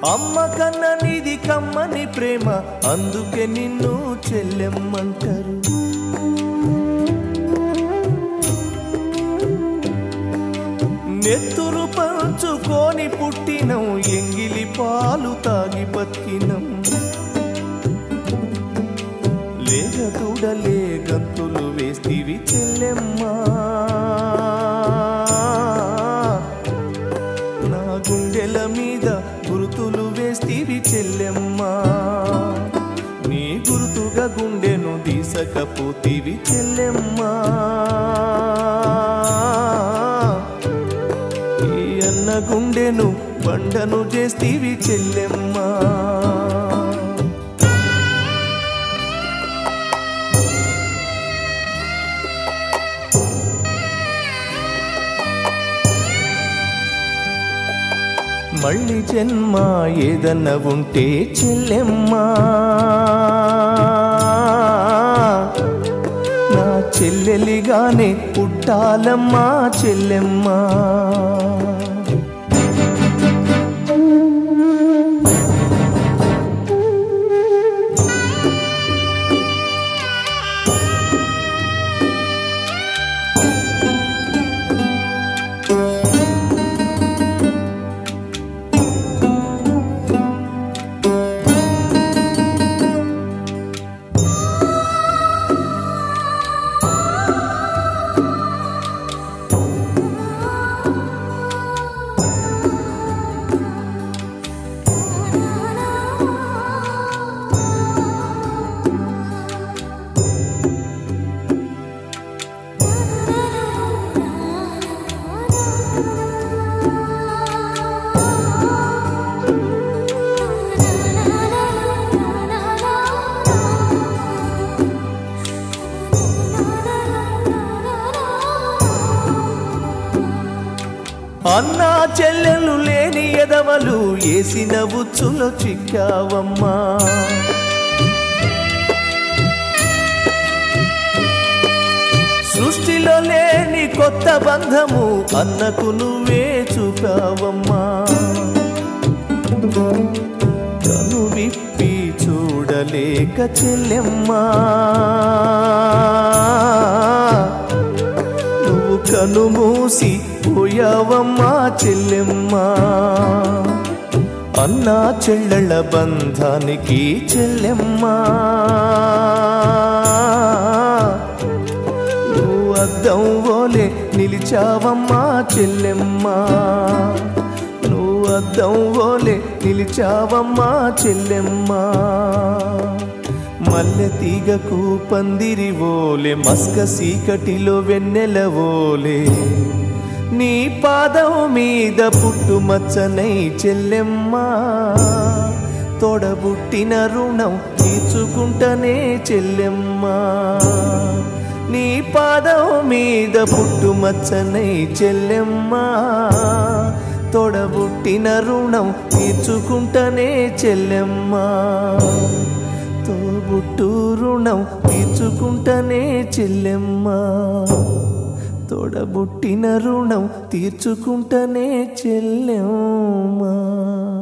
అమ్మ కన్న నీది కమ్మని ప్రేమ అందుకే నిన్ను చెల్లెమ్మంటారు నెత్తురు పంచుకొని పుట్టినం ఎంగిలి పాలు తాగి బతికినం లేగ దూడలే గంతులు వేస్తివి చెల్లెమ్మా నా గుండెల మీద గురుతులు వేస్తివి చెల్లెమ్మా నీ గురుతుగా గుండెను దీసకపోతివి చెల్లెమ్మా ఈ అన్న గుండెను బండను చేస్తీవి చెల్లెమ్మా మళ్ళీ జన్మ ఏదన్న ఉంటే చెల్లెమ్మా నా చెల్లెలిగానే పుట్టాలమ్మా చెల్లెమ్మా అన్నా చెల్లెలు లేని ఎదవలు ఏసిన ఉచ్చులో చిక్కావమ్మా సృష్టిలో లేని కొత్త బంధము అన్నకు నువ్వే చూపావమ్మా కను విప్పి చూడలేక చెల్లెమ్మా నువ్వు కను మూసి పోయావమ్మా చెల్లెమ్మా అన్నా చెల్లెళ్ళ బంధానికి చెల్లెమ్మా నువ్వు అద్దం ఓలే నిలిచావమ్మా చెల్లెమ్మా నువ్వు అద్దం ఓలే నిలిచావమ్మా చెల్లెమ్మా మల్లె తీగకు పందిరి ఓలే మస్క సీకటిలో వెన్నెల ఓలే నీ పాదం మీద పుట్టుమచ్చనై చెల్లెమ్మా తోడబుట్టిన రుణం తీర్చుకుంటనే చెల్లెమ్మా నీ పాదం మీద పుట్టుమచ్చనై చెల్లెమ్మా తోడబుట్టిన రుణం తీర్చుకుంటనే చెల్లెమ్మా తోబుట్టు రుణం తీర్చుకుంటనే చెల్లెమ్మా తోడబుట్టిన రుణం తీర్చుకుంటనే చెల్లెమ్మా